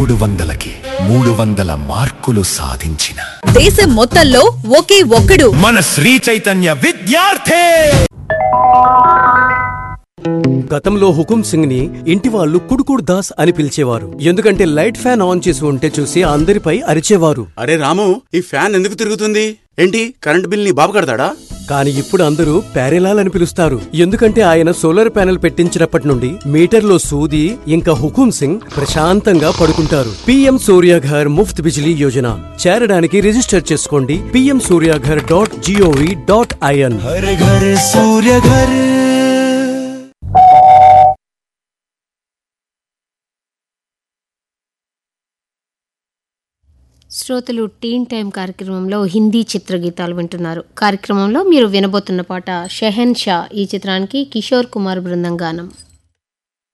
మూడు వందలకి మూడు వందల మార్కులు సాధించిన దేశం మొత్తంలో ఒకే ఒక్కడు మన శ్రీ చైతన్య విద్యార్థి గతంలో హుకుం సింగ్ ని ఇంటి వాళ్ళు కుడుకుడు దాస్ అని పిలిచేవారు ఎందుకంటే లైట్ ఫ్యాన్ ఆన్ చేసి ఉంటే చూసి అందరిపై అరిచేవారు అరే రాము ఈ ఫ్యాన్ ఎందుకు తిరుగుతుంది ఏంటి కరెంట్ బిల్ నీ బాబు కడతాడా కానీ ఇప్పుడు అందరూ ప్యారెలాల్ అని పిలుస్తారు ఎందుకంటే ఆయన సోలార్ ప్యానెల్ పెట్టించినప్పటి నుండి మీటర్లో సూది ఇంకా హుకుం సింగ్ ప్రశాంతంగా పడుకుంటారు పిఎం సూర్యాఘర్ ముఫ్త్ బిజిలీ యోజన చేరడానికి రిజిస్టర్ చేసుకోండి PM Surya Ghar dot gov dot in శ్రోతలు టీన్ టైం కార్యక్రమంలో హిందీ చిత్రగీతాలు వింటున్నారు కార్యక్రమంలో మీరు వినబోతున్న పాట షెహన్ షా ఈ చిత్రానికి కిషోర్ కుమార్ బృందం గానం